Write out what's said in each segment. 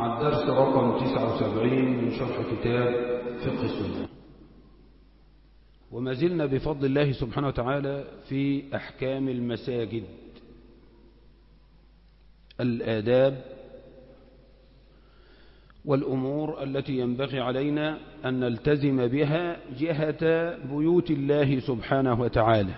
مع الدرس رقم 79 من شرح كتاب فقه السنة وما زلنا بفضل الله سبحانه وتعالى في أحكام المساجد الآداب والأمور التي ينبغي علينا أن نلتزم بها جهة بيوت الله سبحانه وتعالى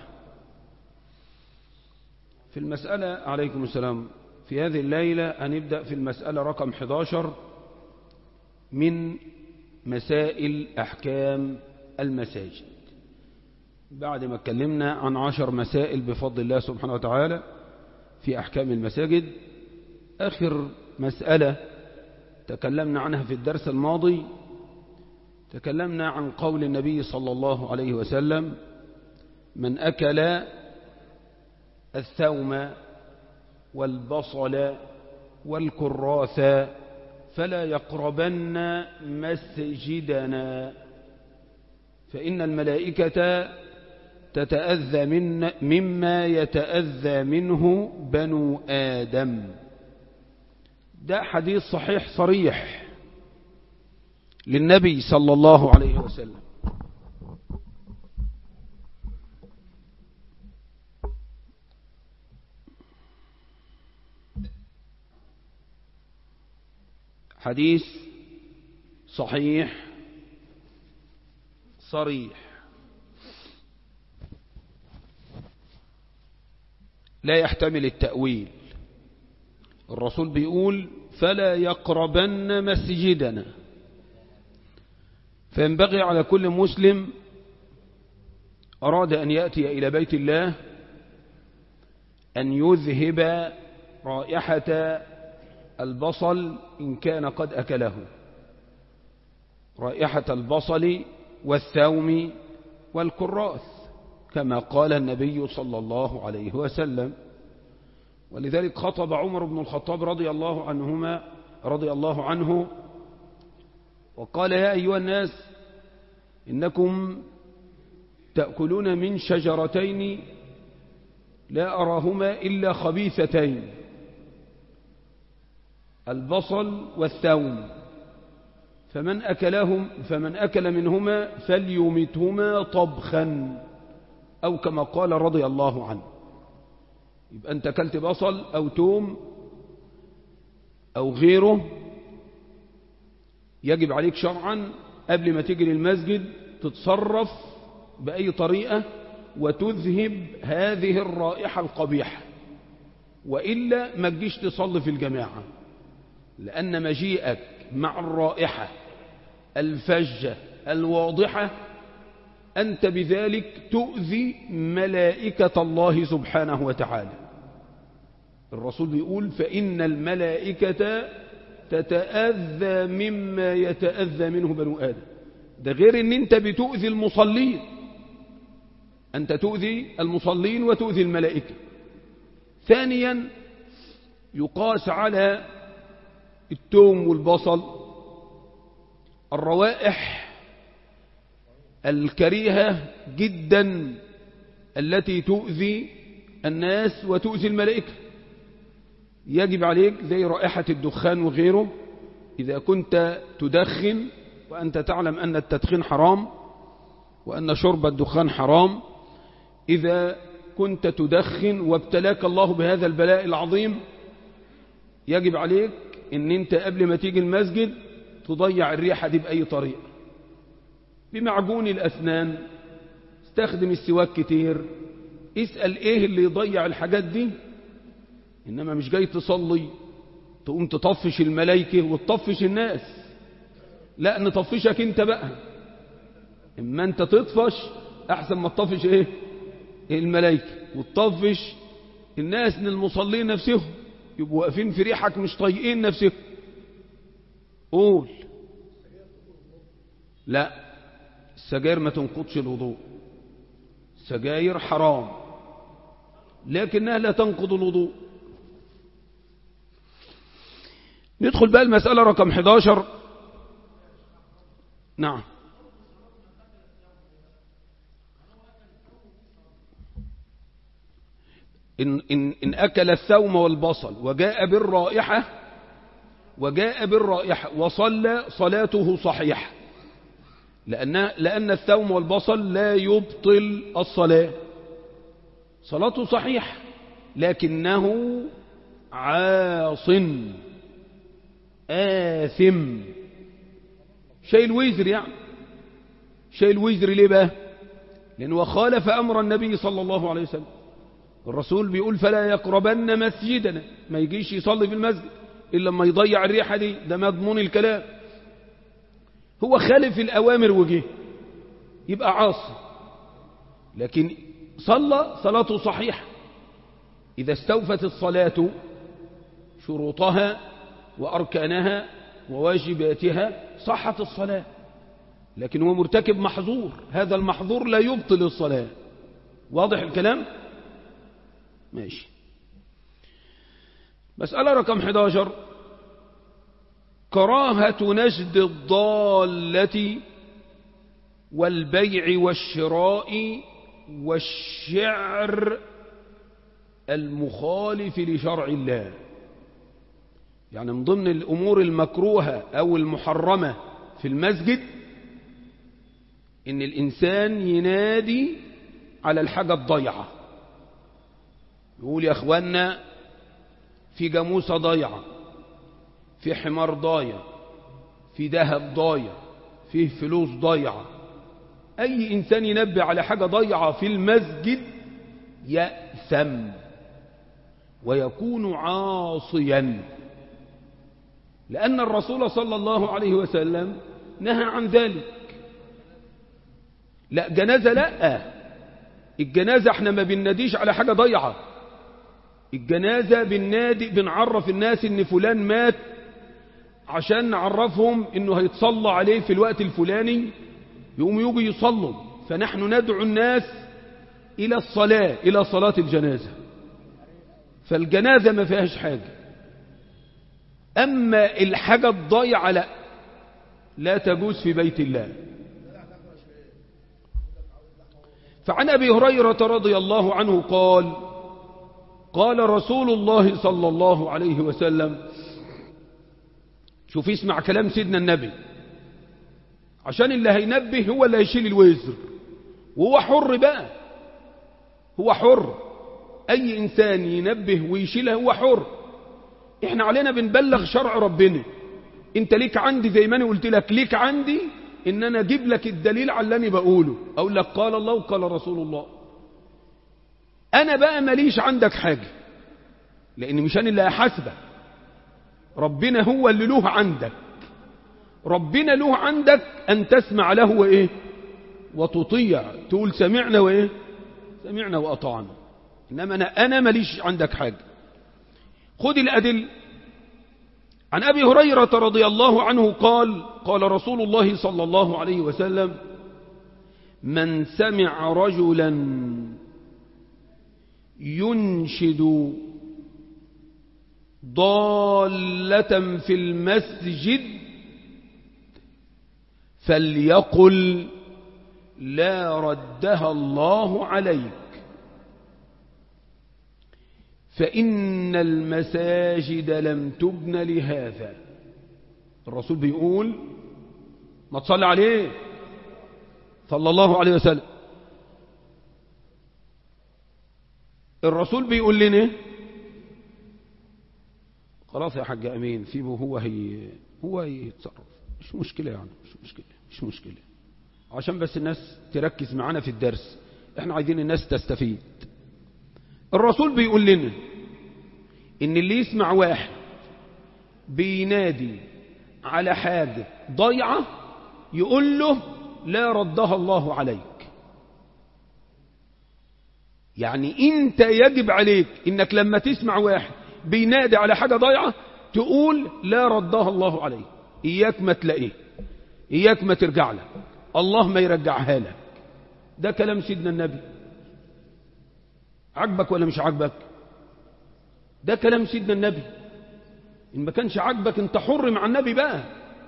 في المسألة عليكم السلام في هذه الليلة هنبدأ في المسألة رقم 11 من مسائل أحكام المساجد بعد ما اتكلمنا عن عشر مسائل بفضل الله سبحانه وتعالى في أحكام المساجد آخر مسألة تكلمنا عنها في الدرس الماضي تكلمنا عن قول النبي صلى الله عليه وسلم من أكل الثوم والبصل والكراث فلا يقربن مسجدنا فإن الملائكة تتأذى من مما يتأذى منه بنو آدم ده حديث صحيح صريح للنبي صلى الله عليه وسلم حديث صحيح صريح لا يحتمل التأويل الرسول بيقول فلا يقربن مسجدنا فينبغي على كل مسلم أراد أن يأتي إلى بيت الله أن يذهب رائحة البصل إن كان قد أكله رائحة البصل والثوم والكراث كما قال النبي صلى الله عليه وسلم ولذلك خطب عمر بن الخطاب رضي الله عنهما رضي الله عنه وقال يا أيها الناس إنكم تأكلون من شجرتين لا أراهما إلا خبيثتين البصل والثوم فمن أكلهم فمن أكل منهما فليمتهما طبخا أو كما قال رضي الله عنه يبقى أنت أكلت بصل أو توم أو غيره يجب عليك شرعا قبل ما تيجي للمسجد تتصرف بأي طريقة وتذهب هذه الرائحة القبيحة وإلا ما تجيش تصلي في الجماعة لأن مجيئك مع الرائحة الفجة الواضحة أنت بذلك تؤذي ملائكة الله سبحانه وتعالى الرسول بيقول فإن الملائكة تتأذى مما يتأذى منه بنو آدم ده غير ان انت بتؤذي المصلين أنت تؤذي المصلين وتؤذي الملائكة ثانيا يقاس على التوم والبصل الروائح الكريهة جدا التي تؤذي الناس وتؤذي الملائكة يجب عليك زي رائحة الدخان وغيره إذا كنت تدخن وأنت تعلم أن التدخين حرام وأن شرب الدخان حرام إذا كنت تدخن وابتلاك الله بهذا البلاء العظيم يجب عليك ان انت قبل ما تيجي المسجد تضيع الريحة دي بأي طريقة بمعجون الأسنان استخدم السواك كتير اسأل ايه اللي يضيع الحاجات دي انما مش جاي تصلي تقوم تطفش الملايكة وتطفش الناس لا نطفشك انت بقى اما انت تطفش احسن ما تطفش ايه الملايكة وتطفش الناس من المصلين نفسهم يبقوا واقفين في ريحك مش طايقين نفسهم قول لا السجاير ما تنقضش الوضوء السجاير حرام لكنها لا تنقض الوضوء ندخل بقى المسألة رقم 11 نعم إن, إن, إن أكل الثوم والبصل وجاء بالرائحة وجاء بالرائحة وصلى صلاته صحيحة لأن, لأن الثوم والبصل لا يبطل الصلاة صلاته صحيحة لكنه عاص آثم شيء الوزر يعني شيء الوزر ليه بقى لأنه خالف أمر النبي صلى الله عليه وسلم الرسول بيقول فلا يقربن مسجدنا ما يجيش يصلي في المسجد إلا لما يضيع الريحة دي ده مضمون الكلام هو خالف الأوامر وجه يبقى عاصي لكن صلى صلاته صحيحة إذا استوفت الصلاة شروطها وأركانها وواجباتها صحت الصلاة لكن هو مرتكب محظور هذا المحظور لا يبطل الصلاة واضح الكلام ماشي مسألة رقم 11 كراهة نجد الضالة والبيع والشراء والشعر المخالف لشرع الله يعني من ضمن الأمور المكروهة أو المحرمة في المسجد إن الإنسان ينادي على الحاجة الضيعة يقول يا أخوانا في جاموسة ضيعة في حمار ضايع في ذهب ضايع فيه فلوس ضيعة أي إنسان ينبه على حاجة ضيعة في المسجد يأثم ويكون عاصيا لأن الرسول صلى الله عليه وسلم نهى عن ذلك لا جنازة لا الجنازة احنا ما بنناديش على حاجة ضيعة الجنازة بننادي بنعرف الناس ان فلان مات عشان نعرفهم انه هيتصلى عليه في الوقت الفلاني يقوموا يجوا يصلوا فنحن ندعو الناس الى الصلاة الى صلاة الجنازة فالجنازة ما فيهاش حاجة اما الحاجة الضيعة لا لا تجوز في بيت الله فعن أبي هريرة رضي الله عنه قال قال رسول الله صلى الله عليه وسلم شوف اسمع كلام سيدنا النبي عشان اللي هينبه هو اللي هيشيل الوزر وهو حر بقى هو حر أي إنسان ينبه ويشيلها هو حر احنا علينا بنبلغ شرع ربنا انت ليك عندي زي ما انا قلت لك ليك عندي ان انا اجيب لك الدليل على اللي انا بقوله اقول لك قال الله وقال رسول الله انا بقى ماليش عندك حاجة لان مش انا اللي هحاسبك ربنا هو اللي له عندك ربنا له عندك ان تسمع له وايه وتطيع تقول سمعنا وايه سمعنا واطعنا انما انا انا ماليش عندك حاجة خذ الادل عن أبي هريرة رضي الله عنه قال قال رسول الله صلى الله عليه وسلم من سمع رجلا ينشد ضالة في المسجد فليقل لا ردها الله عليك فإن المساجد لم تبن لهذا الرسول بيقول ما تصلي عليه صلى الله عليه وسلم الرسول بيقول لنا خلاص يا حاج أمين سيبه هو هي هو يتصرف مش مشكلة يعني مش مشكلة مش مشكلة عشان بس الناس تركز معانا في الدرس احنا عايزين الناس تستفيد الرسول بيقول لنا ان اللي يسمع واحد بينادي على حاجة ضيعة يقول له لا ردها الله عليك يعني انت يجب عليك انك لما تسمع واحد بينادي على حاجة ضيعة تقول لا ردها الله عليك اياك ما تلاقيه اياك ما ترجع لك الله ما يرجعها لك ده كلام سيدنا النبي عجبك ولا مش عجبك ده كلام سيدنا النبي إن ما كانش عجبك انت حر مع النبي بقى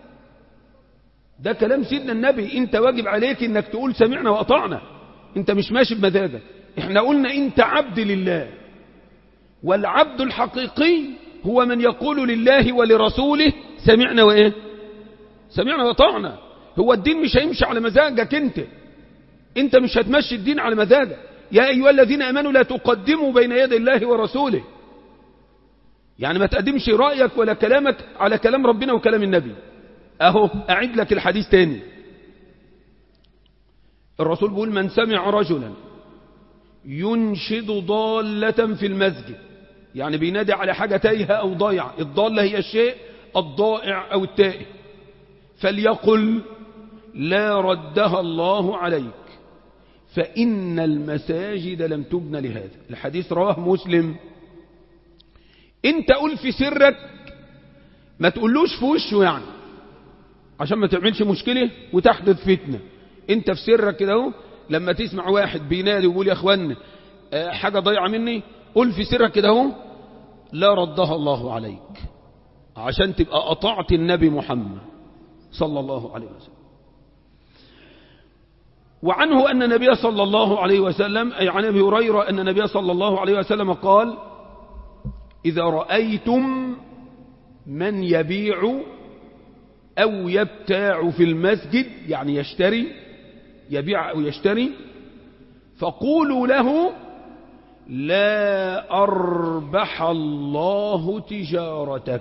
ده كلام سيدنا النبي انت واجب عليك انك تقول سمعنا وأطعنا انت مش ماشي بمزاجك احنا قلنا انت عبد لله والعبد الحقيقي هو من يقول لله ولرسوله سمعنا وإيه سمعنا وطعنا هو الدين مش هيمشي على مزاجك انت انت مش هتمشي الدين على مزاجك يا أيها الذين أمنوا لا تقدموا بين يدي الله ورسوله يعني ما تقدمش رأيك ولا كلامك على كلام ربنا وكلام النبي أهو أعيد لك الحديث تاني الرسول بيقول من سمع رجلا ينشد ضالة في المسجد يعني بينادي على حاجة تايهة أو ضايعة الضالة هي الشيء الضائع أو التائه فليقل لا ردها الله عليك فإن المساجد لم تبنى لهذا الحديث رواه مسلم انت قول في سرك ما تقولوش في وشه يعني عشان ما تعملش مشكلة وتحدث فتنة انت في سرك كده اهو لما تسمع واحد بينادي ويقول يا اخوان حاجة ضيعة مني قول في سرك كده اهو لا ردها الله عليك عشان تبقى قطعت النبي محمد صلى الله عليه وسلم وعنه أن النبي صلى الله عليه وسلم أي عن أبي هريرة أن النبي صلى الله عليه وسلم قال إذا رأيتم من يبيع أو يبتاع في المسجد يعني يشتري يبيع أو يشتري فقولوا له لا أربح الله تجارتك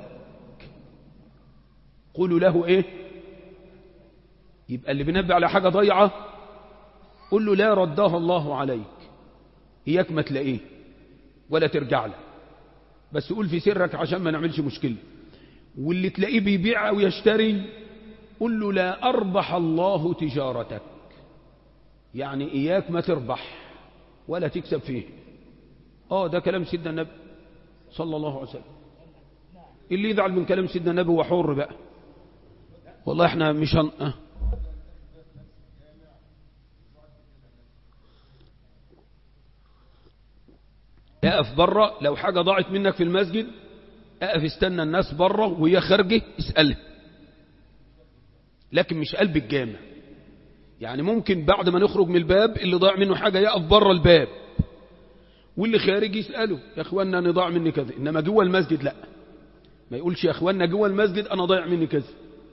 قولوا له إيه يبقى اللي بينبه على حاجة ضيعة قل له لا ردها الله عليك إياك ما تلاقيه ولا ترجع له بس قول في سرك عشان ما نعملش مشكلة واللي تلاقيه بيبيع أو يشتري قل له لا أربح الله تجارتك يعني إياك ما تربح ولا تكسب فيه آه ده كلام سيدنا النبي صلى الله عليه وسلم اللي يزعل من كلام سيدنا النبي هو حر بقى والله احنا مش هن... أه. اقف بره لو حاجة ضاعت منك في المسجد اقف استنى الناس بره وهي خارجه اسألها لكن مش قلب الجامع يعني ممكن بعد ما نخرج من الباب اللي ضاع منه حاجة يقف بره الباب واللي خارج يسأله يا اخوانا انا ضاع مني كذا انما جوه المسجد لا ما يقولش يا اخوانا جوه المسجد انا ضايع مني كذا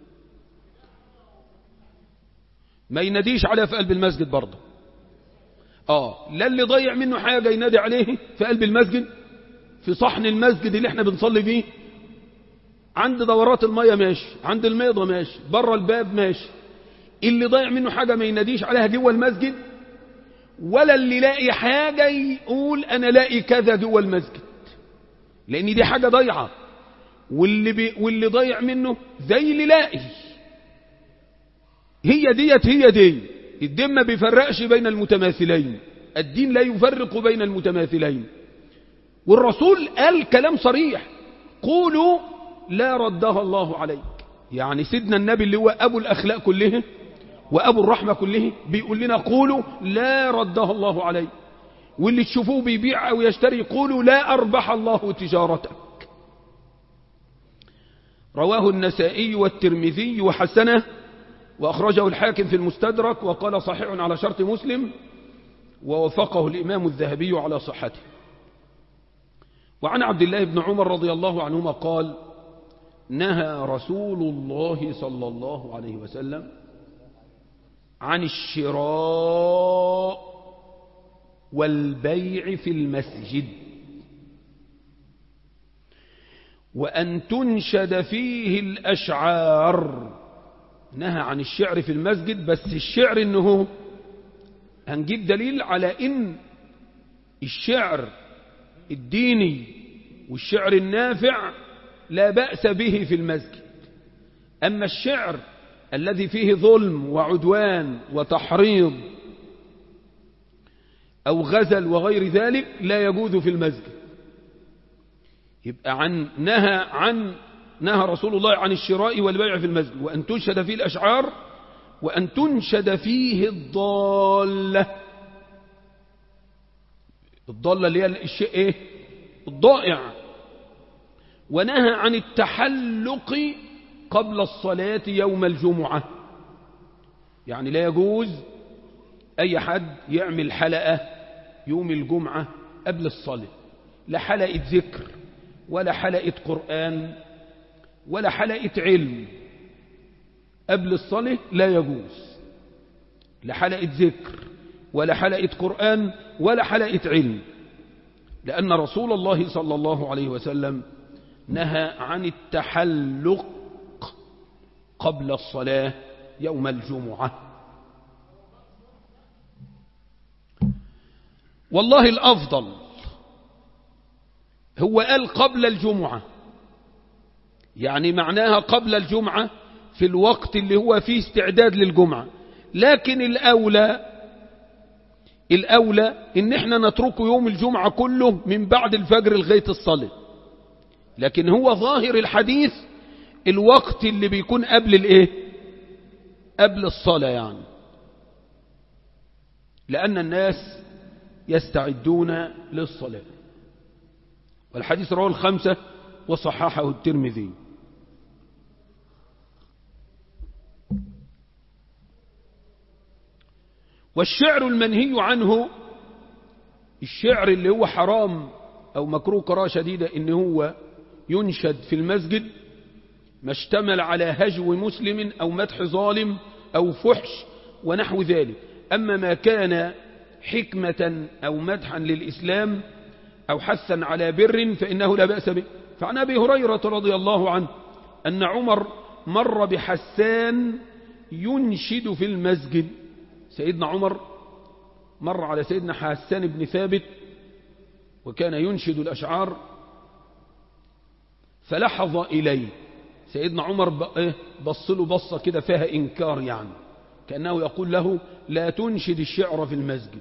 ما يناديش عليها في قلب المسجد برضه اه لا اللي ضيع منه حاجة ينادي عليه في قلب المسجد في صحن المسجد اللي احنا بنصلي فيه عند دورات المية ماشي عند الميضة ماشي بره الباب ماشي اللي ضيع منه حاجة ما يناديش عليها جوه المسجد ولا اللي لاقي حاجة يقول أنا لاقي كذا جوه المسجد لأن دي حاجة ضيعة واللي, بي واللي ضيع منه زي اللي لاقي هي ديت هي دي الدين ما بيفرقش بين المتماثلين الدين لا يفرق بين المتماثلين والرسول قال كلام صريح قولوا لا ردها الله عليك يعني سيدنا النبي اللي هو أبو الأخلاق كلها وأبو الرحمة كله بيقول لنا قولوا لا ردها الله عليك واللي تشوفوه بيبيع أو يشتري قولوا لا أربح الله تجارتك رواه النسائي والترمذي وحسنه وأخرجه الحاكم في المستدرك وقال صحيح على شرط مسلم ووفقه الإمام الذهبي على صحته وعن عبد الله بن عمر رضي الله عنهما قال نهى رسول الله صلى الله عليه وسلم عن الشراء والبيع في المسجد وأن تنشد فيه الأشعار نهى عن الشعر في المسجد بس الشعر انه هنجيب دليل على ان الشعر الديني والشعر النافع لا بأس به في المسجد أما الشعر الذي فيه ظلم وعدوان وتحريض أو غزل وغير ذلك لا يجوز في المسجد يبقى عن نهى عن نهى رسول الله عن الشراء والبيع في المسجد وأن تنشد فيه الأشعار وأن تنشد فيه الضالة الضالة اللي هي الشيء ايه الضائع ونهى عن التحلق قبل الصلاة يوم الجمعة يعني لا يجوز أي حد يعمل حلقة يوم الجمعة قبل الصلاة لا حلقة ذكر ولا حلقة قرآن ولا حلقة علم قبل الصلاة لا يجوز لا حلقة ذكر ولا حلقة قرآن ولا حلقة علم لأن رسول الله صلى الله عليه وسلم نهى عن التحلق قبل الصلاة يوم الجمعة والله الأفضل هو قال قبل الجمعة يعني معناها قبل الجمعة في الوقت اللي هو فيه استعداد للجمعة لكن الأولى الأولى إن احنا نتركه يوم الجمعة كله من بعد الفجر لغاية الصلاة لكن هو ظاهر الحديث الوقت اللي بيكون قبل الايه قبل الصلاة يعني لأن الناس يستعدون للصلاة والحديث رواه الخمسة وصححه الترمذي والشعر المنهي عنه الشعر اللي هو حرام أو مكروه قراءة شديدة إن هو ينشد في المسجد ما اشتمل على هجو مسلم أو مدح ظالم أو فحش ونحو ذلك أما ما كان حكمة أو مدحا للإسلام أو حثا على بر فإنه لا بأس به فعن أبي هريرة رضي الله عنه أن عمر مر بحسان ينشد في المسجد سيدنا عمر مر على سيدنا حسان بن ثابت وكان ينشد الأشعار فلحظ إليه سيدنا عمر بص له بصة كده فيها إنكار يعني كأنه يقول له لا تنشد الشعر في المسجد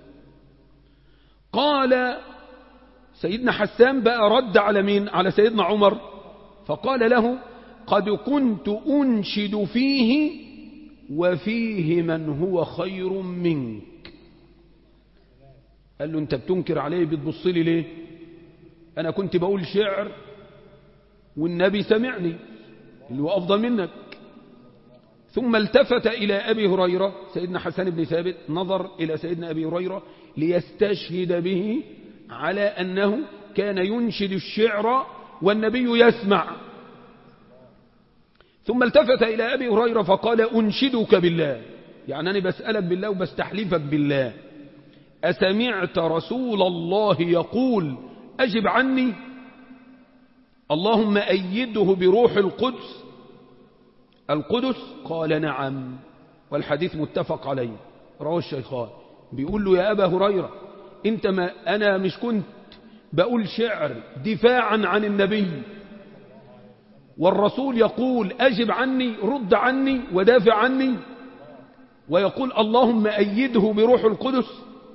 قال سيدنا حسان بقى رد على مين على سيدنا عمر فقال له قد كنت أنشد فيه وفيه من هو خير منك قال له انت بتنكر عليه بتبص لي ليه انا كنت بقول شعر والنبي سمعني اللي هو افضل منك ثم التفت الى ابي هريره سيدنا حسن بن ثابت نظر الى سيدنا ابي هريره ليستشهد به على انه كان ينشد الشعر والنبي يسمع ثم التفت إلى أبي هريرة فقال أنشدك بالله يعني أنا بسألك بالله وبستحلفك بالله أسمعت رسول الله يقول أجب عني اللهم أيده بروح القدس القدس قال نعم والحديث متفق عليه رواه الشيخان بيقول له يا أبا هريرة انت ما أنا مش كنت بقول شعر دفاعا عن النبي والرسول يقول أجب عني رد عني ودافع عني ويقول اللهم أيده بروح القدس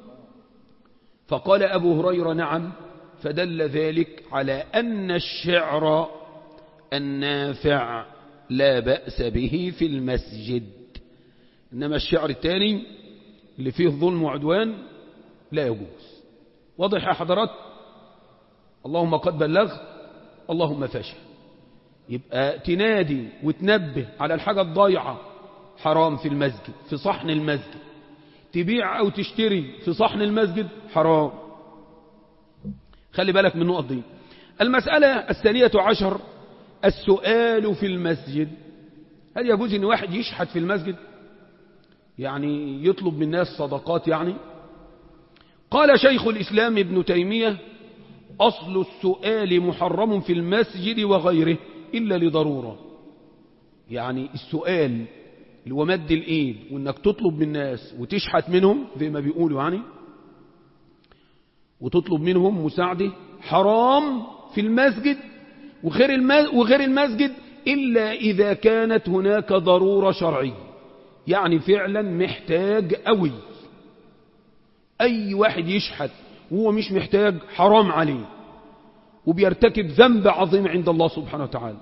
فقال أبو هريرة نعم فدل ذلك على أن الشعر النافع لا بأس به في المسجد إنما الشعر الثاني اللي فيه ظلم وعدوان لا يجوز واضح يا حضرات اللهم قد بلغت اللهم فاشل يبقى تنادي وتنبه على الحاجة الضايعة حرام في المسجد في صحن المسجد تبيع أو تشتري في صحن المسجد حرام خلي بالك من النقط دي المسألة الثانية عشر السؤال في المسجد هل يجوز ان واحد يشحت في المسجد يعني يطلب من الناس صدقات يعني قال شيخ الإسلام ابن تيمية أصل السؤال محرم في المسجد وغيره إلا لضرورة يعني السؤال اللي هو مد الإيد وإنك تطلب من الناس وتشحت منهم زي ما بيقولوا يعني وتطلب منهم مساعدة حرام في المسجد وغير وغير المسجد إلا إذا كانت هناك ضرورة شرعية يعني فعلا محتاج قوي أي واحد يشحت وهو مش محتاج حرام عليه وبيرتكب ذنب عظيم عند الله سبحانه وتعالى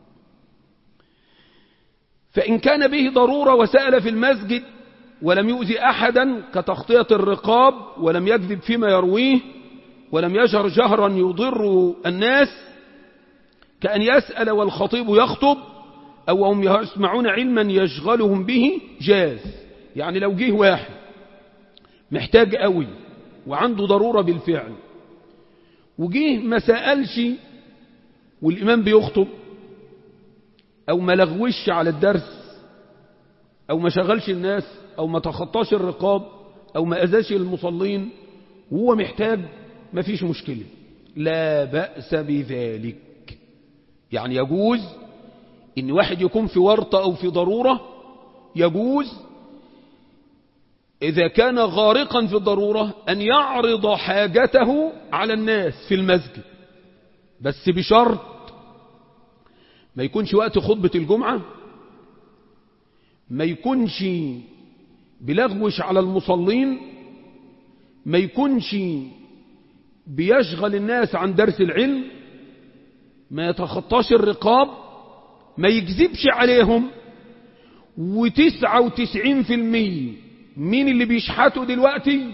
فإن كان به ضرورة وسأل في المسجد ولم يؤذي أحدا كتخطية الرقاب ولم يكذب فيما يرويه ولم يجهر جهرا يضر الناس كأن يسأل والخطيب يخطب أو هم يسمعون علما يشغلهم به جاز يعني لو جه واحد محتاج قوي وعنده ضرورة بالفعل وجيه ما سألش والإمام بيخطب أو ما لغوش على الدرس أو ما شغلش الناس أو ما تخطاش الرقاب أو ما أذاش المصلين وهو محتاج ما فيش مشكلة لا بأس بذلك يعني يجوز إن واحد يكون في ورطة أو في ضرورة يجوز إذا كان غارقا في الضرورة أن يعرض حاجته على الناس في المسجد بس بشرط ما يكونش وقت خطبة الجمعة ما يكونش بلغوش على المصلين ما يكونش بيشغل الناس عن درس العلم ما يتخطاش الرقاب ما يكذبش عليهم وتسعة وتسعين في المية مين اللي بيشحتوا دلوقتي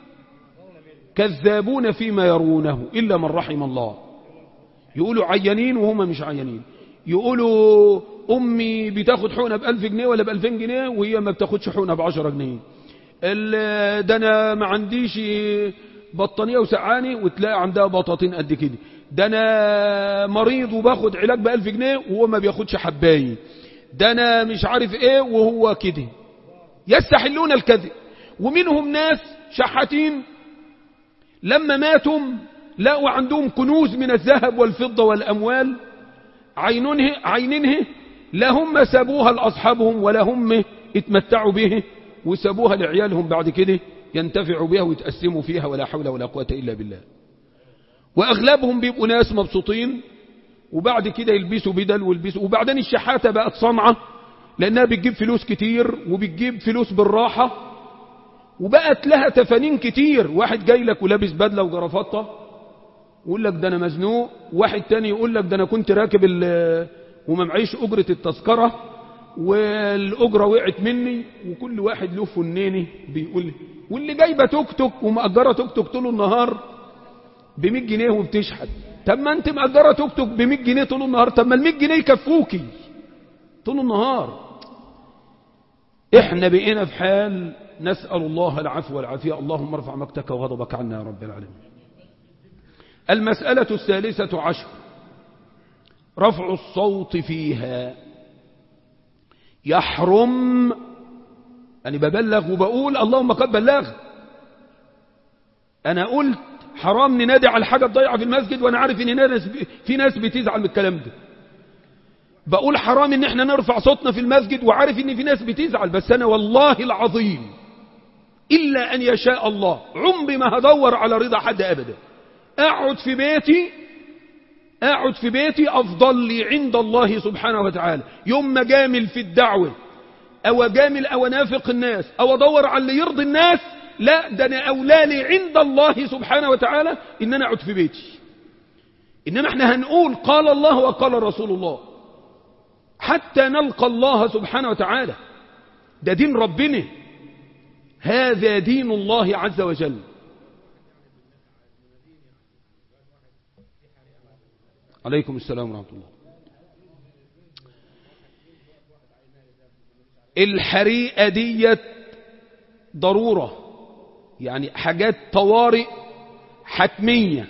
كذابون فيما يرونه إلا من رحم الله يقولوا عيانين وهم مش عيانين يقولوا أمي بتاخد حقنة بألف جنيه ولا بألفين جنيه وهي ما بتاخدش حقنة بعشرة جنيه ده أنا ما عنديش بطانية وسعاني وتلاقي عندها بطاطين قد كده ده أنا مريض وباخد علاج بألف جنيه وهو ما بياخدش حباية ده أنا مش عارف إيه وهو كده يستحلون الكذب ومنهم ناس شحاتين لما ماتوا لقوا عندهم كنوز من الذهب والفضة والأموال عينونه عينينه لا هم سابوها لأصحابهم ولا هم اتمتعوا به وسابوها لعيالهم بعد كده ينتفعوا بها ويتقسموا فيها ولا حول ولا قوة إلا بالله وأغلبهم بيبقوا ناس مبسوطين وبعد كده يلبسوا بدل ويلبسوا وبعدين الشحاتة بقت صنعة لأنها بتجيب فلوس كتير وبتجيب فلوس بالراحة وبقت لها تفانين كتير واحد جاي لك ولابس بدلة وجرافطة ويقول لك ده أنا مزنوق واحد تاني يقول لك ده أنا كنت راكب وما معيش أجرة التذكرة والأجرة وقعت مني وكل واحد له فنيني بيقول واللي جايبة توك توك ومأجرة توك توك طول النهار ب 100 جنيه وبتشحت طب ما انت مأجرة توك توك ب 100 جنيه طول النهار طب ما ال 100 جنيه يكفوكي طول النهار احنا بقينا في حال نسأل الله العفو والعافية اللهم ارفع مقتك وغضبك عنا يا رب العالمين المسألة الثالثة عشر رفع الصوت فيها يحرم أنا ببلغ وبقول اللهم قد بلغ أنا قلت حرام ننادي على الحاجة الضيعة في المسجد وأنا عارف إن ناس في ناس بتزعل من الكلام ده بقول حرام إن احنا نرفع صوتنا في المسجد وعارف إن في ناس بتزعل بس أنا والله العظيم إلا أن يشاء الله عمري ما هدور على رضا حد أبدا أقعد في بيتي أقعد في بيتي أفضل لي عند الله سبحانه وتعالى يوم ما جامل في الدعوة أو جامل أو نافق الناس أو أدور على اللي يرضي الناس لا ده أنا أولالي عند الله سبحانه وتعالى إن أنا أقعد في بيتي إنما احنا هنقول قال الله وقال رسول الله حتى نلقى الله سبحانه وتعالى ده دين ربنا هذا دين الله عز وجل عليكم السلام ورحمة الله الحريقة ديت ضرورة يعني حاجات طوارئ حتمية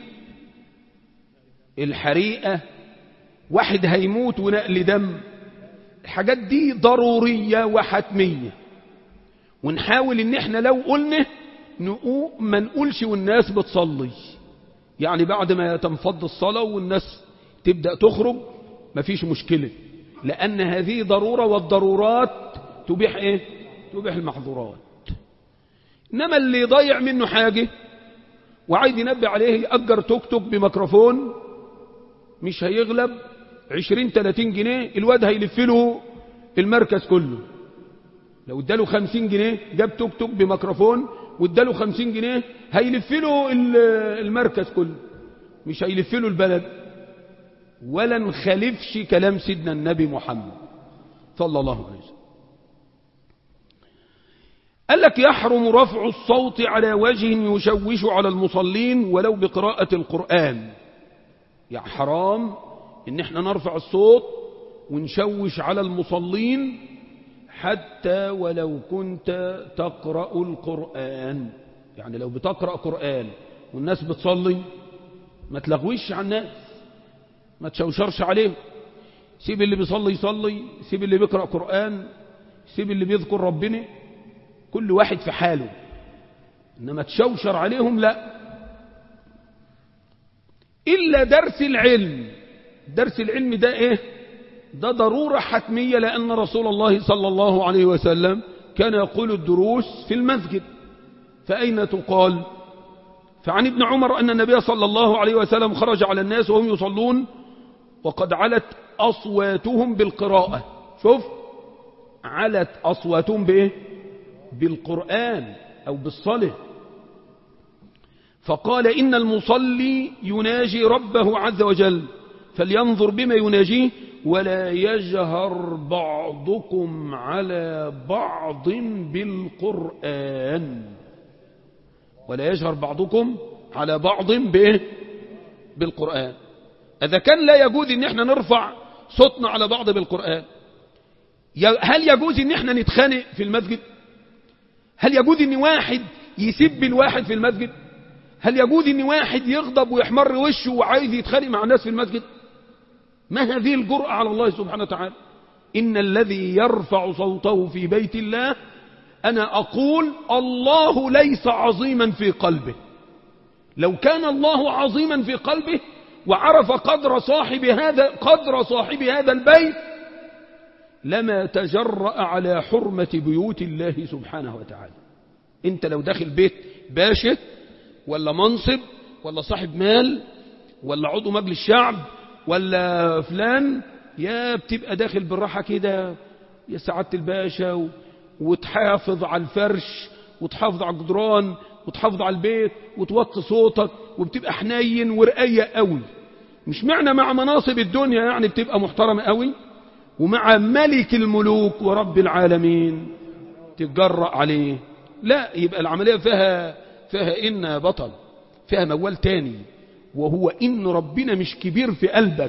الحريقة واحد هيموت ونقل دم الحاجات دي ضرورية وحتمية ونحاول ان احنا لو قلنا نقول ما نقولش والناس بتصلي يعني بعد ما تنفض الصلاة والناس تبدأ تخرج مفيش مشكلة لأن هذه ضرورة والضرورات تبيح ايه تبيح المحظورات إنما اللي يضيع منه حاجة وعايز ينبه عليه يأجر توك توك بميكروفون مش هيغلب عشرين تلاتين جنيه الواد هيلف له المركز كله لو اداله خمسين جنيه جاب توك توك بميكروفون واداله خمسين جنيه هيلف له المركز كله مش هيلف له البلد ولا نخالفش كلام سيدنا النبي محمد صلى الله عليه وسلم قال لك يحرم رفع الصوت على وجه يشوش على المصلين ولو بقراءة القرآن يعني حرام ان احنا نرفع الصوت ونشوش على المصلين حتى ولو كنت تقرأ القرآن يعني لو بتقرأ قرآن والناس بتصلي ما تلغوش على الناس ما تشوشرش عليه سيب اللي بيصلي يصلي سيب اللي بيقرأ قرآن سيب اللي بيذكر ربنا كل واحد في حاله إنما تشوشر عليهم لا إلا درس العلم درس العلم ده إيه ده ضرورة حتمية لأن رسول الله صلى الله عليه وسلم كان يقول الدروس في المسجد فأين تقال فعن ابن عمر أن النبي صلى الله عليه وسلم خرج على الناس وهم يصلون وقد علت أصواتهم بالقراءة شوف علت أصواتهم بإيه بالقرآن أو بالصلاة فقال إن المصلي يناجي ربه عز وجل فلينظر بما يناجيه ولا يجهر بعضكم على بعض بالقرآن ولا يجهر بعضكم على بعض بإيه بالقرآن إذا كان لا يجوز إن احنا نرفع صوتنا على بعض بالقرآن هل يجوز إن احنا نتخانق في المسجد هل يجوز إن واحد يسب الواحد في المسجد هل يجوز إن واحد يغضب ويحمر وشه وعايز يتخانق مع الناس في المسجد ما هذه الجرأة على الله سبحانه وتعالى إن الذي يرفع صوته في بيت الله أنا أقول الله ليس عظيما في قلبه لو كان الله عظيما في قلبه وعرف قدر صاحب هذا قدر صاحب هذا البيت لما تجرأ على حرمة بيوت الله سبحانه وتعالى انت لو داخل بيت باشا ولا منصب ولا صاحب مال ولا عضو مجلس شعب ولا فلان يا بتبقى داخل بالراحة كده يا سعادة الباشا وتحافظ على الفرش وتحافظ على الجدران وتحافظ على البيت وتوطي صوتك وبتبقى حنين ورقية قوي مش معنى مع مناصب الدنيا يعني بتبقى محترمة قوي ومع ملك الملوك ورب العالمين تتجرأ عليه لا يبقى العملية فيها فيها إن بطل فيها موال تاني وهو إن ربنا مش كبير في قلبك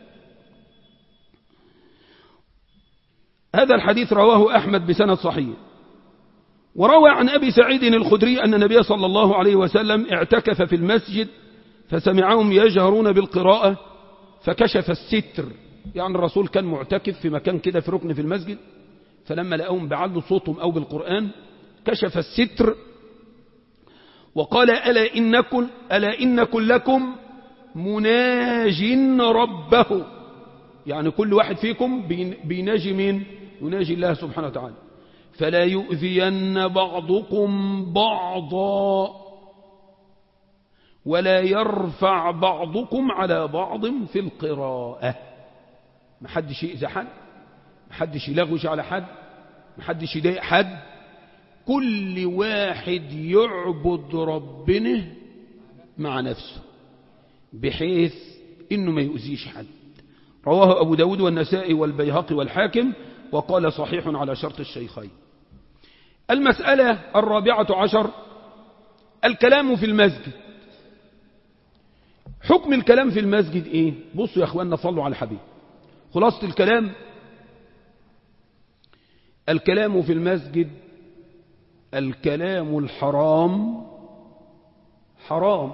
هذا الحديث رواه أحمد بسند صحيح وروى عن أبي سعيد الخدري أن النبي صلى الله عليه وسلم اعتكف في المسجد فسمعهم يجهرون بالقراءة فكشف الستر يعني الرسول كان معتكف في مكان كده في ركن في المسجد فلما لقاهم بعلوا صوتهم أو بالقرآن كشف الستر وقال ألا إنكم, ألا إن كلكم مناج ربه يعني كل واحد فيكم بيناجي مين يناجي الله سبحانه وتعالى فلا يؤذين بعضكم بعضا ولا يرفع بعضكم على بعض في القراءة ما حدش يأذي حد ما حدش يلغوش على حد ما حدش يضايق حد كل واحد يعبد ربنا مع نفسه بحيث انه ما يؤذيش حد رواه ابو داود والنسائي والبيهقي والحاكم وقال صحيح على شرط الشيخين المسألة الرابعة عشر الكلام في المسجد حكم الكلام في المسجد ايه بصوا يا اخواننا صلوا على الحبيب خلاصة الكلام الكلام في المسجد الكلام الحرام حرام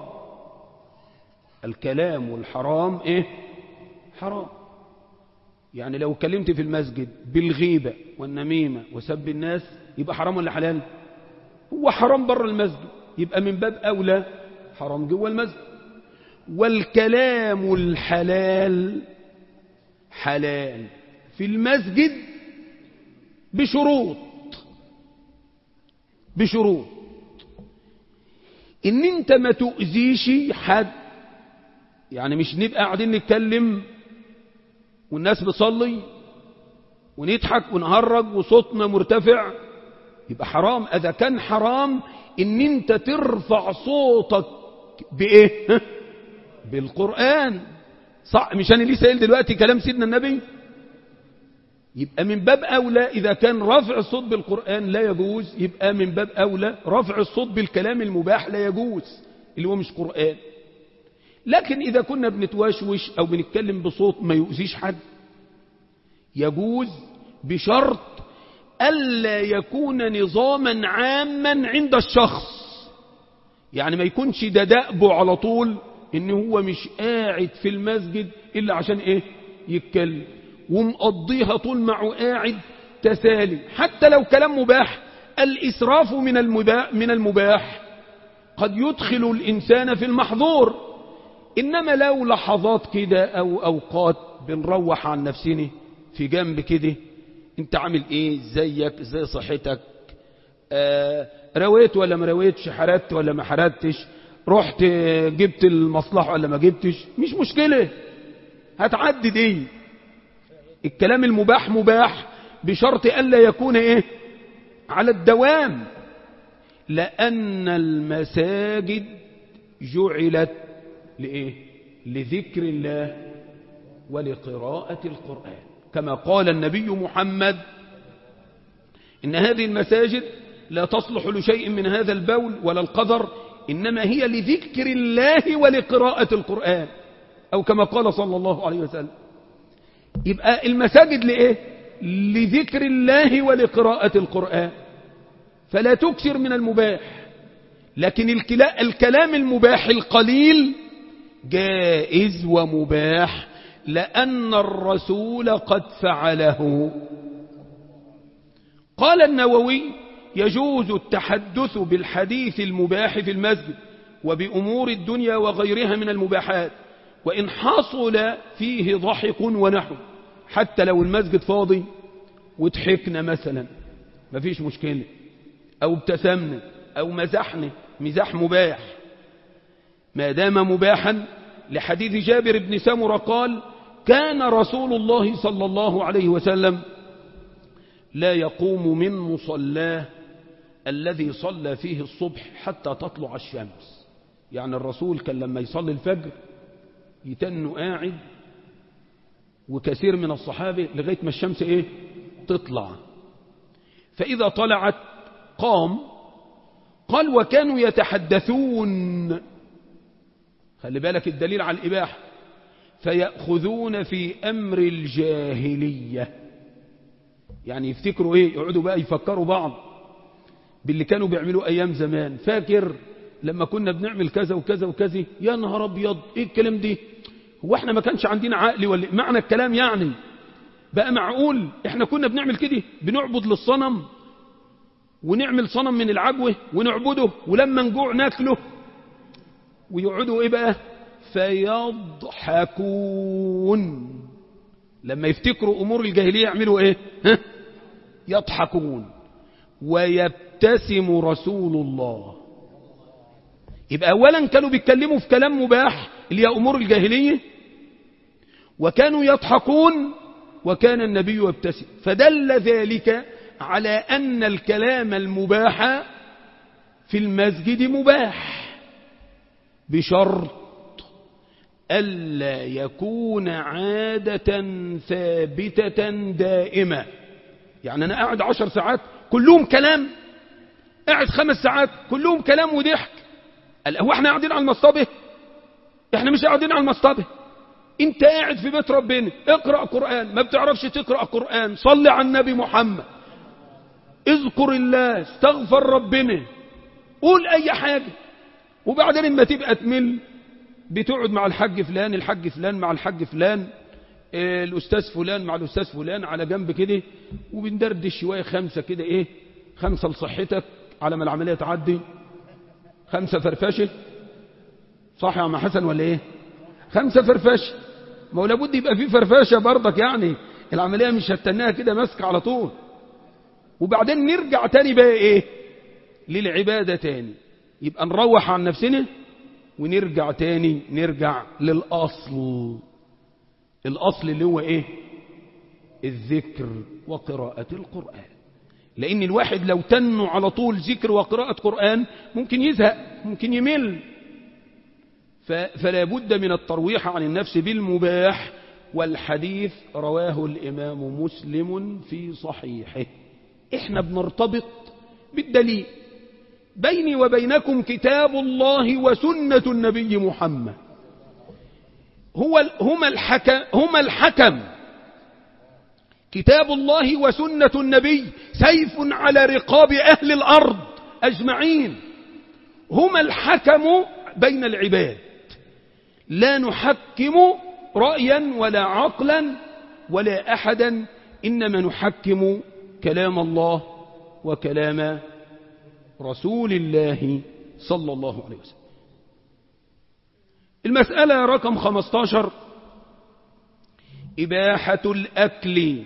الكلام الحرام ايه حرام يعني لو كلمت في المسجد بالغيبة والنميمة وسب الناس يبقى حرام ولا حلال هو حرام بره المسجد يبقى من باب أولى حرام جوه المسجد والكلام الحلال حلال في المسجد بشروط بشروط ان انت ما تؤذيش حد يعني مش نبقى قاعدين نتكلم والناس بتصلي ونضحك ونهرج وصوتنا مرتفع يبقى حرام اذا كان حرام ان انت ترفع صوتك بايه بالقرآن صح مش انا ليه سائل دلوقتي كلام سيدنا النبي يبقى من باب أولى إذا كان رفع الصوت بالقرآن لا يجوز يبقى من باب أولى رفع الصوت بالكلام المباح لا يجوز اللي هو مش قرآن لكن إذا كنا بنتوشوش أو بنتكلم بصوت ما يؤذيش حد يجوز بشرط ألا يكون نظاما عاما عند الشخص يعني ما يكونش ده دأبه على طول ان هو مش قاعد في المسجد الا عشان ايه يتكلم ومقضيها طول ما هو قاعد تسالي حتى لو كلام مباح الاسراف من المباح, من المباح قد يدخل الانسان في المحظور انما لو لحظات كده او اوقات بنروح عن نفسنا في جنب كده انت عامل ايه زيك زي صحتك آه رويت ولا ما رويتش حردت ولا ما حردتش رحت جبت المصلحة ولا ما جبتش مش مشكلة هتعدي دي الكلام المباح مباح بشرط ألا يكون ايه على الدوام لأن المساجد جعلت لإيه لذكر الله ولقراءة القرآن كما قال النبي محمد إن هذه المساجد لا تصلح لشيء من هذا البول ولا القذر إنما هي لذكر الله ولقراءة القرآن أو كما قال صلى الله عليه وسلم يبقى المساجد لإيه لذكر الله ولقراءة القرآن فلا تكثر من المباح لكن الكلام المباح القليل جائز ومباح لأن الرسول قد فعله قال النووي يجوز التحدث بالحديث المباح في المسجد وبأمور الدنيا وغيرها من المباحات وإن حصل فيه ضحك ونحو حتى لو المسجد فاضي وضحكنا مثلا مفيش مشكلة أو ابتسمنا أو مزحنا مزاح مباح ما دام مباحا لحديث جابر بن سمرة قال كان رسول الله صلى الله عليه وسلم لا يقوم من مصلاه الذي صلى فيه الصبح حتى تطلع الشمس يعني الرسول كان لما يصلي الفجر يتنوا قاعد وكثير من الصحابة لغاية ما الشمس ايه تطلع فإذا طلعت قام قال وكانوا يتحدثون خلي بالك الدليل على الإباحة فيأخذون في أمر الجاهلية يعني يفتكروا ايه يقعدوا بقى يفكروا بعض باللي كانوا بيعملوا أيام زمان فاكر لما كنا بنعمل كذا وكذا وكذا يا نهار أبيض إيه الكلام دي هو احنا ما كانش عندنا عقل ولا معنى الكلام يعني بقى معقول احنا كنا بنعمل كده بنعبد للصنم ونعمل صنم من العجوة ونعبده ولما نجوع ناكله ويقعدوا ايه بقى فيضحكون لما يفتكروا امور الجاهلية يعملوا ايه ها؟ يضحكون ويبتسم رسول الله يبقى اولا كانوا بيتكلموا في كلام مباح اللي هي امور الجاهلية وكانوا يضحكون وكان النبي يبتسم فدل ذلك على أن الكلام المباح في المسجد مباح بشرط ألا يكون عادة ثابتة دائمة يعني أنا قاعد عشر ساعات كلهم كلام قاعد خمس ساعات كلهم كلام وضحك هو احنا قاعدين على المصطبة احنا مش قاعدين على المصطبة انت قاعد في بيت ربنا اقرأ قرآن ما بتعرفش تقرأ قرآن صلي على النبي محمد اذكر الله استغفر ربنا قول اي حاجة وبعدين اما تبقى تمل بتقعد مع الحاج فلان الحاج فلان مع الحاج فلان اه الاستاذ فلان مع الاستاذ فلان على جنب كده وبندردش شوية خمسة كده ايه خمسة لصحتك على ما العملية تعدي خمسة فرفشة صح يا عم حسن ولا ايه خمسة فرفشة ما هو لابد يبقى في فرفشة برضك يعني العملية مش هتناها كده ماسكة على طول وبعدين نرجع تاني بقى ايه للعبادة تاني يبقى نروح عن نفسنا ونرجع تاني نرجع للأصل الأصل اللي هو ايه الذكر وقراءة القرآن لأن الواحد لو تنوا على طول ذكر وقراءة قرآن ممكن يزهق ممكن يمل فلا بد من الترويح عن النفس بالمباح والحديث رواه الإمام مسلم في صحيحه احنا بنرتبط بالدليل بيني وبينكم كتاب الله وسنة النبي محمد هو هما الحكم, هما الحكم كتاب الله وسنة النبي سيف على رقاب أهل الأرض أجمعين هما الحكم بين العباد لا نحكم رأيا ولا عقلا ولا أحدا إنما نحكم كلام الله وكلام رسول الله صلى الله عليه وسلم المسألة رقم 15 إباحة الأكل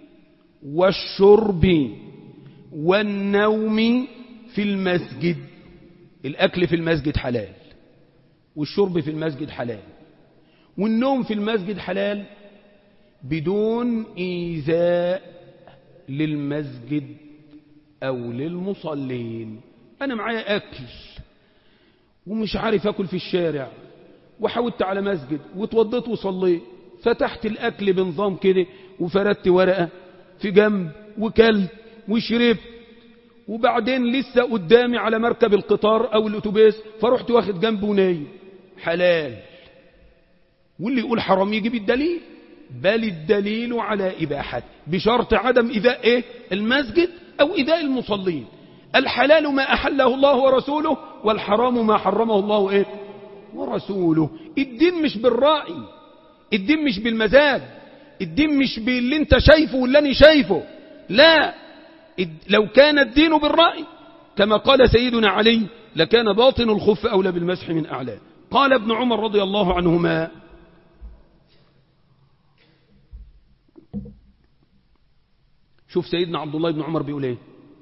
والشرب والنوم في المسجد الأكل في المسجد حلال والشرب في المسجد حلال والنوم في المسجد حلال بدون إيذاء للمسجد أو للمصلين أنا معايا أكل ومش عارف أكل في الشارع وحاولت على مسجد وتوضيت وصليت فتحت الأكل بنظام كده وفردت ورقة في جنب وكلت وشربت وبعدين لسه قدامي على مركب القطار أو الأتوبيس فرحت واخد جنبه ونايم حلال واللي يقول حرام يجيب الدليل بل الدليل على إباحته بشرط عدم إذاء إيه؟ المسجد أو إذاء المصلين الحلال ما أحله الله ورسوله والحرام ما حرمه الله إيه؟ ورسوله الدين مش بالرأي الدين مش بالمزاج الدين مش باللي انت شايفه واللي انا شايفه لا لو كان الدين بالرأي كما قال سيدنا علي لكان باطن الخف أولى بالمسح من أعلاه قال ابن عمر رضي الله عنهما شوف سيدنا عبد الله بن عمر بيقول ايه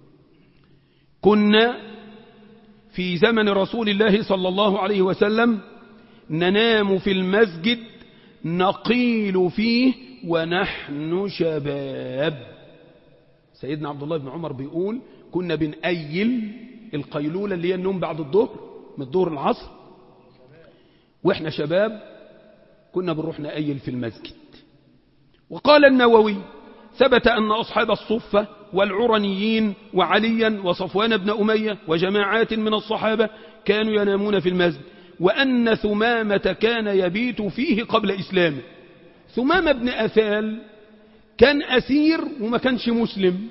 كنا في زمن رسول الله صلى الله عليه وسلم ننام في المسجد نقيل فيه ونحن شباب سيدنا عبد الله بن عمر بيقول كنا بنأيل القيلولة اللي هي النوم بعد الظهر من الظهر العصر واحنا شباب كنا بنروح نأيل في المسجد وقال النووي ثبت أن أصحاب الصفة والعرنيين وعليا وصفوان بن أمية وجماعات من الصحابة كانوا ينامون في المسجد وأن ثمامة كان يبيت فيه قبل إسلامه ثمامة بن أثال كان أسير وما كانش مسلم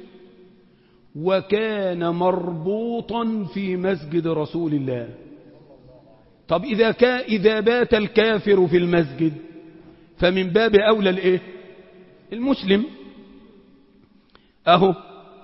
وكان مربوطا في مسجد رسول الله طب إذا, كان إذا بات الكافر في المسجد فمن باب أولى الإيه؟ المسلم أهو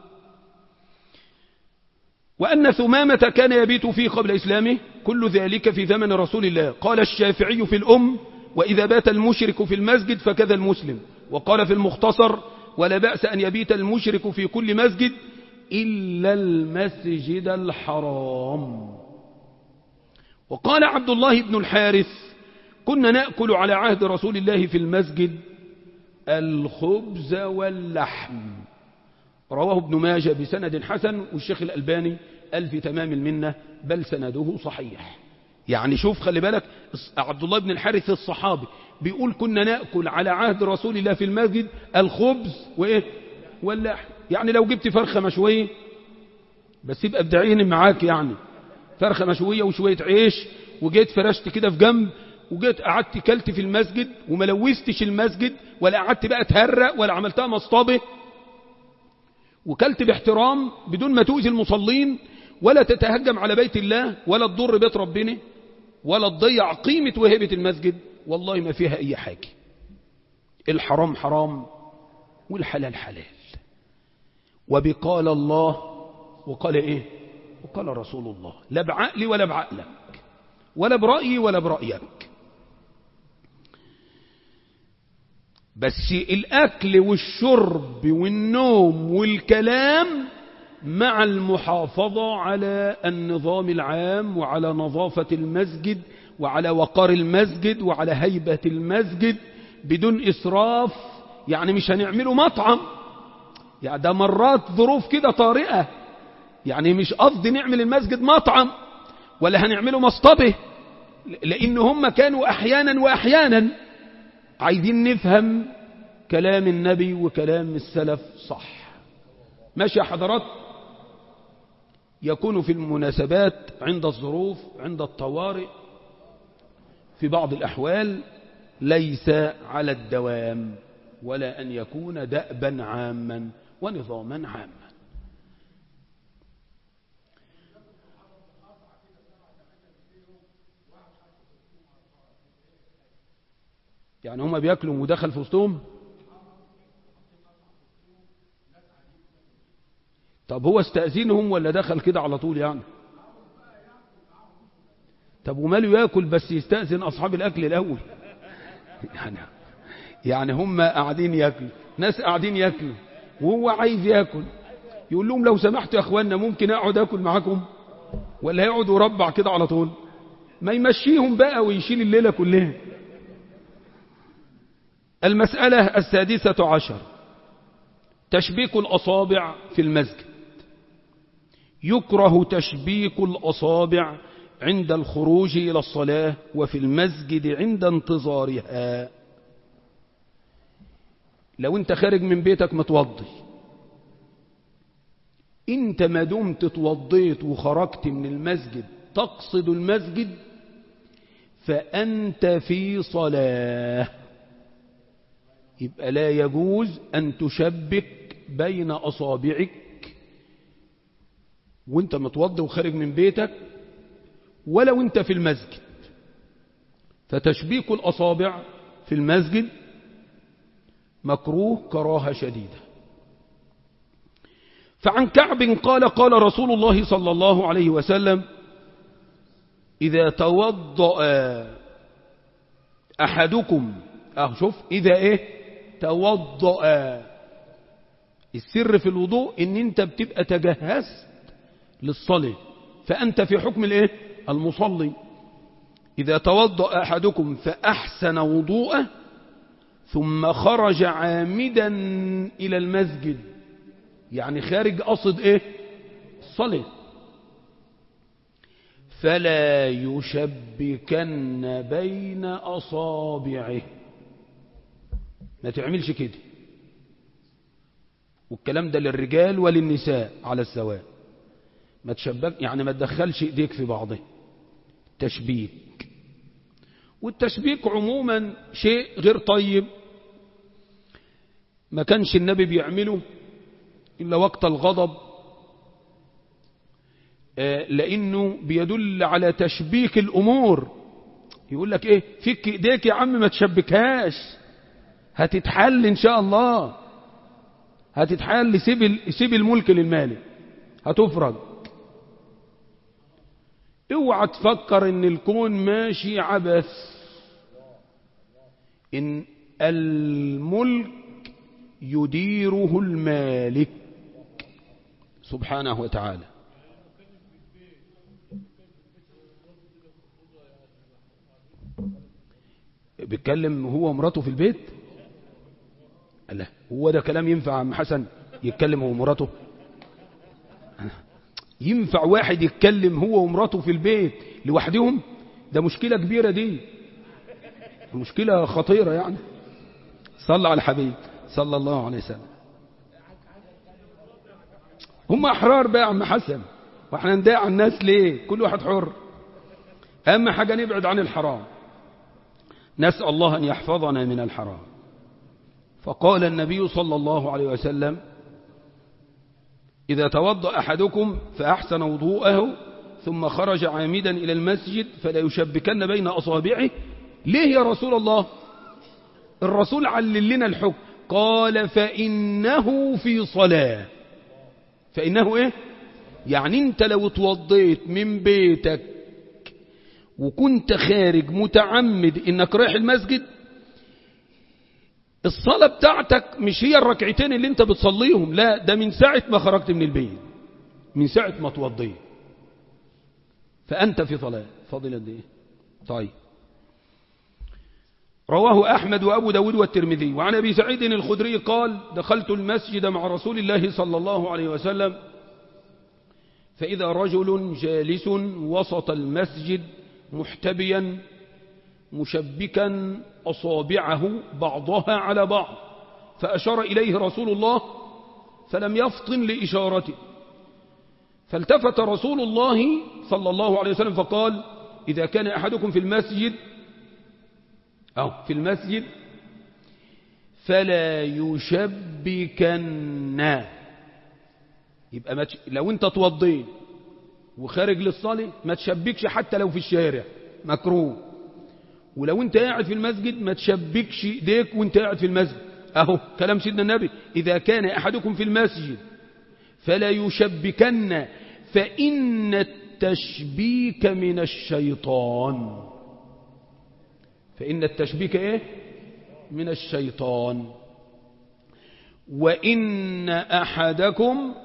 وأن ثمامة كان يبيت فيه قبل إسلامه كل ذلك في زمن رسول الله قال الشافعي في الأم وإذا بات المشرك في المسجد فكذا المسلم وقال في المختصر ولا بأس أن يبيت المشرك في كل مسجد إلا المسجد الحرام وقال عبد الله بن الحارث كنا نأكل على عهد رسول الله في المسجد الخبز واللحم رواه ابن ماجه بسند حسن والشيخ الألباني قال في تمام المنة بل سنده صحيح يعني شوف خلي بالك عبد الله بن الحارث الصحابي بيقول كنا نأكل على عهد رسول الله في المسجد الخبز وإيه واللحم يعني لو جبت فرخة مشوية بس يبقى بدعين معاك يعني فرخة مشوية وشوية عيش وجيت فرشت كده في جنب وجيت قعدت كلت في المسجد وما لوثتش المسجد ولا قعدت بقى تهرق ولا عملتها مصطبه وكلت باحترام بدون ما تؤذي المصلين ولا تتهجم على بيت الله ولا تضر بيت ربنا ولا تضيع قيمة وهبة المسجد والله ما فيها أي حاجة الحرام حرام والحلال حلال وبقال الله وقال إيه وقال رسول الله لا بعقلي ولا بعقلك ولا برأيي ولا برأيك بس الأكل والشرب والنوم والكلام مع المحافظة على النظام العام وعلى نظافة المسجد وعلى وقار المسجد وعلى هيبة المسجد بدون إسراف يعني مش هنعمله مطعم يعني ده مرات ظروف كده طارئة يعني مش قصدي نعمل المسجد مطعم ولا هنعمله مصطبه لأن هم كانوا أحيانا وأحيانا عايزين نفهم كلام النبي وكلام السلف صح ماشي يا حضرات يكون في المناسبات عند الظروف عند الطوارئ في بعض الأحوال ليس على الدوام ولا أن يكون دأبا عاما ونظاما عاما يعني هما بياكلوا ودخل في وسطهم طب هو استأذنهم ولا دخل كده على طول يعني طب وماله ياكل بس يستأذن أصحاب الأكل الأول يعني يعني هم قاعدين ياكلوا ناس قاعدين ياكلوا وهو عايز ياكل يقول لهم لو سمحتوا يا اخوانا ممكن اقعد اكل معاكم ولا يقعد يربع كده على طول ما يمشيهم بقى ويشيل الليلة كلها المسألة السادسة عشر تشبيك الأصابع في المسجد يكره تشبيك الأصابع عند الخروج إلى الصلاة وفي المسجد عند انتظارها لو انت خارج من بيتك متوضي انت ما دمت توضيت وخرجت من المسجد تقصد المسجد فأنت في صلاة يبقى لا يجوز أن تشبك بين أصابعك وانت متوضي وخارج من بيتك ولو انت في المسجد فتشبيك الأصابع في المسجد مكروه كراهة شديدة فعن كعب قال قال رسول الله صلى الله عليه وسلم إذا توضأ أحدكم أه شوف إذا إيه توضأ السر في الوضوء إن أنت بتبقى تجهزت للصلاة فأنت في حكم الإيه المصلي إذا توضأ أحدكم فأحسن وضوءه ثم خرج عامدا إلى المسجد يعني خارج قصد إيه الصلاة فلا يشبكن بين أصابعه ما تعملش كده والكلام ده للرجال وللنساء على السواء ما تشبك يعني ما تدخلش ايديك في بعضه تشبيك والتشبيك عموما شيء غير طيب ما كانش النبي بيعمله إلا وقت الغضب لأنه بيدل على تشبيك الأمور يقول لك إيه فك إيديك يا عم ما تشبكهاش هتتحل إن شاء الله هتتحل سيب, سيب الملك للمالك هتفرج اوعى تفكر ان الكون ماشي عبث ان الملك يديره المالك سبحانه وتعالى بيتكلم هو ومراته في البيت لا هو ده كلام ينفع عم حسن يتكلم هو ومراته ينفع واحد يتكلم هو ومراته في البيت لوحدهم ده مشكلة كبيرة دي مشكلة خطيرة يعني صلى على الحبيب صلى الله عليه وسلم هم أحرار بقى يا عم حسن واحنا نداعي على الناس ليه كل واحد حر أهم حاجة نبعد عن الحرام نسأل الله أن يحفظنا من الحرام فقال النبي صلى الله عليه وسلم إذا توضأ أحدكم فأحسن وضوءه ثم خرج عامدا إلى المسجد فلا يشبكن بين أصابعه ليه يا رسول الله الرسول علل لنا الحكم قال فإنه في صلاة فإنه إيه يعني أنت لو توضيت من بيتك وكنت خارج متعمد إنك رايح المسجد الصلاة بتاعتك مش هي الركعتين اللي انت بتصليهم لا ده من ساعة ما خرجت من البيت من ساعة ما توضيت فأنت في صلاة فضل قد ايه طيب رواه أحمد وأبو داود والترمذي وعن أبي سعيد الخدري قال دخلت المسجد مع رسول الله صلى الله عليه وسلم فإذا رجل جالس وسط المسجد محتبيا مشبكا أصابعه بعضها على بعض فأشار إليه رسول الله فلم يفطن لإشارته فالتفت رسول الله صلى الله عليه وسلم فقال إذا كان أحدكم في المسجد أو في المسجد فلا يشبكن يبقى ما تش... لو انت توضيت وخارج للصلاة ما تشبكش حتى لو في الشارع مكروه ولو انت قاعد في المسجد ما تشبكش ايديك وانت قاعد في المسجد اهو كلام سيدنا النبي اذا كان احدكم في المسجد فلا يشبكن فان التشبيك من الشيطان فان التشبيك ايه من الشيطان وان احدكم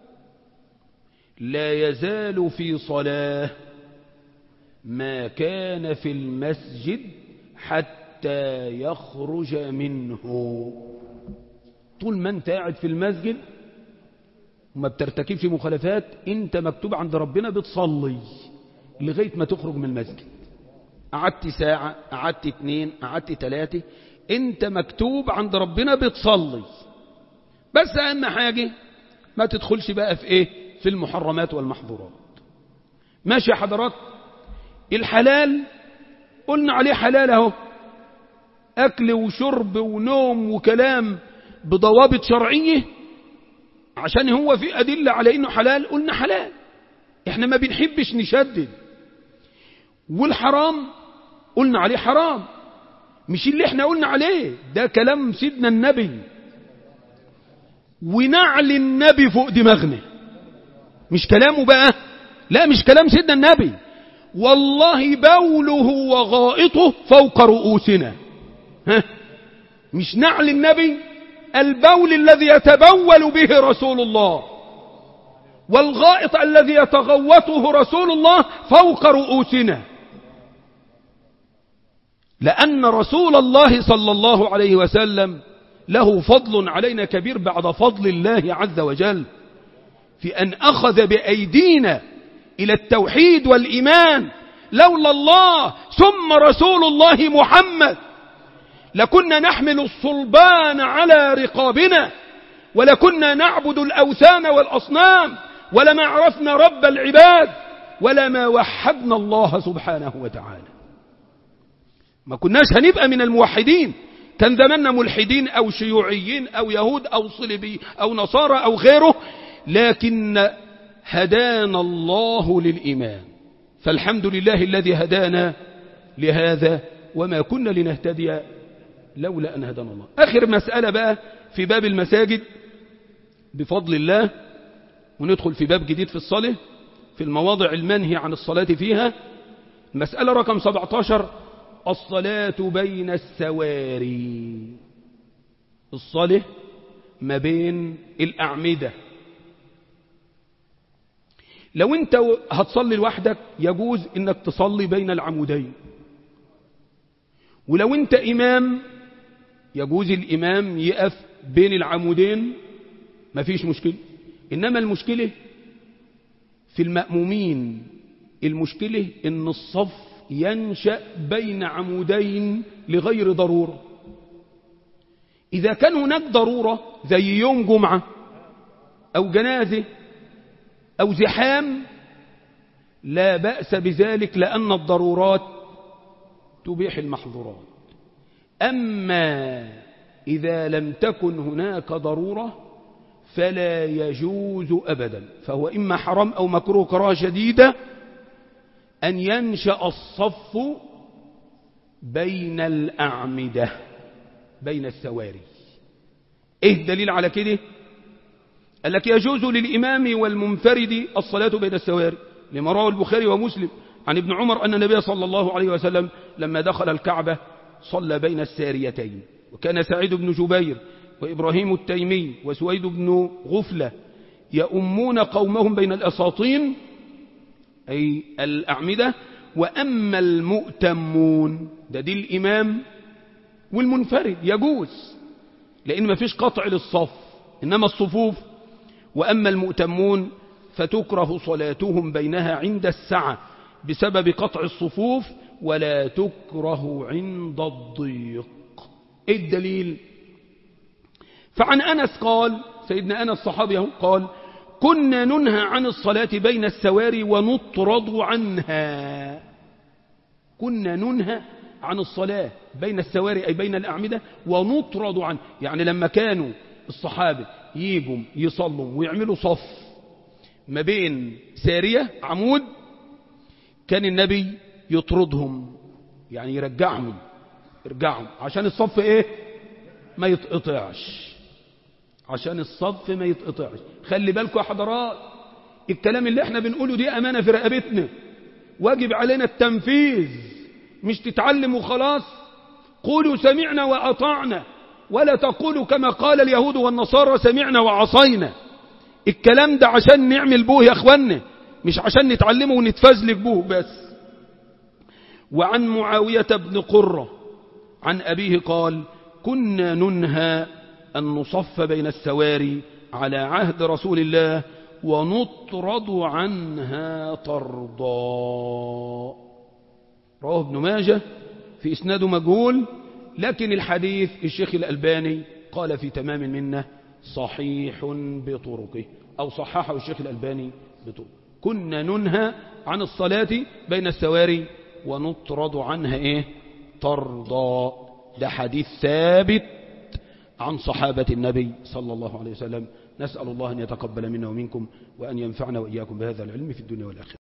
لا يزال في صلاه ما كان في المسجد حتى يخرج منه طول ما انت قاعد في المسجد وما بترتكبش مخالفات انت مكتوب عند ربنا بتصلي لغاية ما تخرج من المسجد قعدت ساعة قعدت اتنين قعدت تلاتة انت مكتوب عند ربنا بتصلي بس اهم حاجة ما تدخلش بقى في ايه في المحرمات والمحظورات ماشي يا حضرات الحلال قلنا عليه حلال اهو أكل وشرب ونوم وكلام بضوابط شرعية عشان هو في أدلة على إنه حلال قلنا حلال إحنا ما بنحبش نشدد والحرام قلنا عليه حرام مش اللي احنا قلنا عليه ده كلام سيدنا النبي ونعل النبي فوق دماغنا مش كلامه بقى لا مش كلام سيدنا النبي والله بوله وغائطه فوق رؤوسنا ها مش نعل النبي البول الذي يتبول به رسول الله والغائط الذي يتغوطه رسول الله فوق رؤوسنا لأن رسول الله صلى الله عليه وسلم له فضل علينا كبير بعد فضل الله عز وجل في أن أخذ بأيدينا إلى التوحيد والإيمان لولا الله ثم رسول الله محمد لكنا نحمل الصلبان على رقابنا ولكنا نعبد الأوثان والأصنام ولما عرفنا رب العباد ولما وحدنا الله سبحانه وتعالى ما كناش هنبقى من الموحدين كان زماننا ملحدين أو شيوعيين أو يهود أو صلبي أو نصارى أو غيره لكن هدانا الله للإيمان فالحمد لله الذي هدانا لهذا وما كنا لنهتدي لولا أن هدانا الله آخر مسألة بقى في باب المساجد بفضل الله وندخل في باب جديد في الصلاة في المواضع المنهي عن الصلاة فيها مسألة رقم 17 الصلاة بين السواري الصلاة ما بين الأعمدة لو انت هتصلي لوحدك يجوز انك تصلي بين العمودين ولو انت امام يجوز الامام يقف بين العمودين مفيش مشكلة انما المشكلة في المأمومين المشكلة ان الصف ينشأ بين عمودين لغير ضرورة إذا كان هناك ضرورة زي يوم جمعة أو جنازة أو زحام لا بأس بذلك لأن الضرورات تبيح المحظورات أما إذا لم تكن هناك ضرورة فلا يجوز أبدا فهو إما حرام أو مكروه كراهه شديدة أن ينشأ الصف بين الأعمدة بين السواري إيه الدليل على كده قال لك يجوز للإمام والمنفرد الصلاة بين السواري لما رواه البخاري ومسلم عن ابن عمر أن النبي صلى الله عليه وسلم لما دخل الكعبة صلى بين الساريتين وكان سعيد بن جبير وإبراهيم التيمي وسويد بن غفلة يؤمون قومهم بين الأساطين أي الأعمدة وأما المؤتمون ده دي الإمام والمنفرد يجوز لأن ما فيش قطع للصف إنما الصفوف وأما المؤتمون فتكره صلاتهم بينها عند السعة بسبب قطع الصفوف ولا تكره عند الضيق إيه الدليل فعن أنس قال سيدنا أنس صحابي قال كنا ننهى عن الصلاة بين السواري ونطرد عنها كنا ننهى عن الصلاة بين السواري أي بين الأعمدة ونطرد عنها يعني لما كانوا الصحابة يجوا يصلوا ويعملوا صف ما بين سارية عمود كان النبي يطردهم يعني يرجعهم يرجعهم عشان الصف ايه ما يتقطعش عشان الصف ما يتقطعش خلي بالكم يا حضرات الكلام اللي احنا بنقوله دي امانه في رقبتنا واجب علينا التنفيذ مش تتعلم وخلاص قولوا سمعنا وأطعنا ولا تقولوا كما قال اليهود والنصارى سمعنا وعصينا الكلام ده عشان نعمل بوه يا اخوانا مش عشان نتعلمه ونتفزلك بوه بس وعن معاوية بن قرة عن أبيه قال كنا ننهى أن نصف بين السواري على عهد رسول الله ونطرد عنها طردا رواه ابن ماجه في إسناده مجهول لكن الحديث الشيخ الألباني قال في تمام منه صحيح بطرقه أو صححه الشيخ الألباني بطرقه كنا ننهى عن الصلاة بين السواري ونطرد عنها إيه طردا ده حديث ثابت عن صحابة النبي صلى الله عليه وسلم نسأل الله أن يتقبل منا ومنكم وأن ينفعنا وإياكم بهذا العلم في الدنيا والآخرة